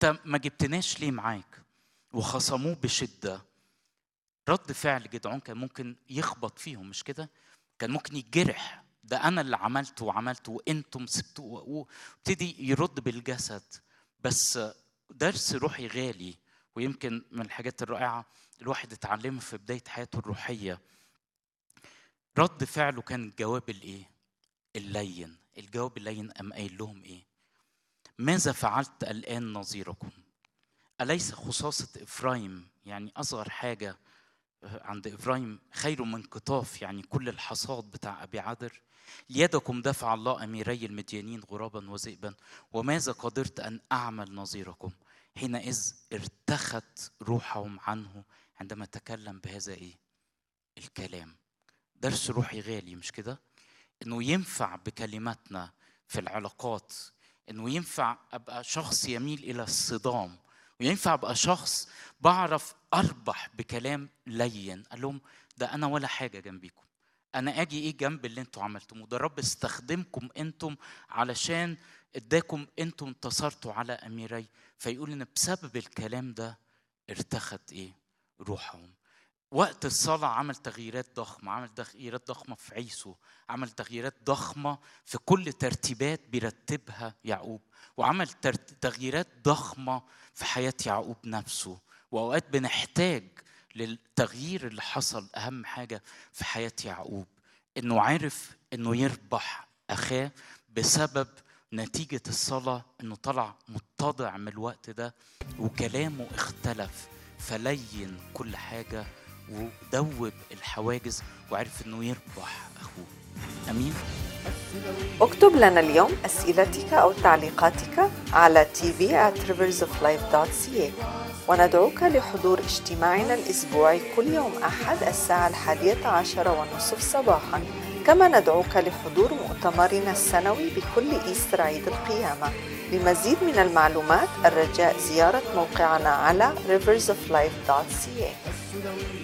انت ما جبتناش ليه معاك وخصموه بشده رد فعل جدعون كان ممكن يخبط فيهم مش كده كان ممكن يتجرح ده انا اللي عملته وعملته وانتم سبتوه وابتدي يرد بالجسد بس درس روحي غالي ويمكن من الحاجات الرائعه الواحد اتعلمها في بدايه حياته الروحيه رد فعله كان الجواب الايه اللين الجواب اللين ام قايل لهم ايه ماذا فعلت الان نظيركم اليس خصاصه افرايم يعني اصغر حاجه عند ابراهيم خير من قطاف يعني كل الحصاد بتاع ابي عدر ليدكم دفع الله اميري المديانين غرابا وذئبا وماذا قدرت ان اعمل نظيركم حينئذ ارتخت روحهم عنه عندما تكلم بهذا ايه الكلام درس روحي غالي مش كده انه ينفع بكلماتنا في العلاقات انه ينفع ابقى شخص يميل الى الصدام وينفع ابقى شخص بعرف اربح بكلام لين قال لهم ده انا ولا حاجه جنبيكم انا اجي ايه جنب اللي انتوا عملتموه ده رب استخدمكم انتم علشان اداكم انتم انتصرتوا على اميري فيقول ان بسبب الكلام ده ارتخت ايه روحهم وقت الصلاة عمل تغييرات ضخمة عمل تغييرات ضخمة في عيسو عمل تغييرات ضخمة في كل ترتيبات بيرتبها يعقوب وعمل تغييرات ضخمة في حياة يعقوب نفسه وأوقات بنحتاج للتغيير اللي حصل أهم حاجة في حياة يعقوب إنه عرف إنه يربح أخاه بسبب نتيجة الصلاة إنه طلع متضع من الوقت ده وكلامه اختلف فلين كل حاجة ودوب الحواجز وعرف إنه يربح أخوه أمين اكتب لنا اليوم أسئلتك أو تعليقاتك على tv at riversoflife.ca وندعوك لحضور اجتماعنا الأسبوعي كل يوم أحد الساعة الحادية عشر والنصف صباحا كما ندعوك لحضور مؤتمرنا السنوي بكل إيستر عيد القيامة لمزيد من المعلومات الرجاء زيارة موقعنا على riversoflife.ca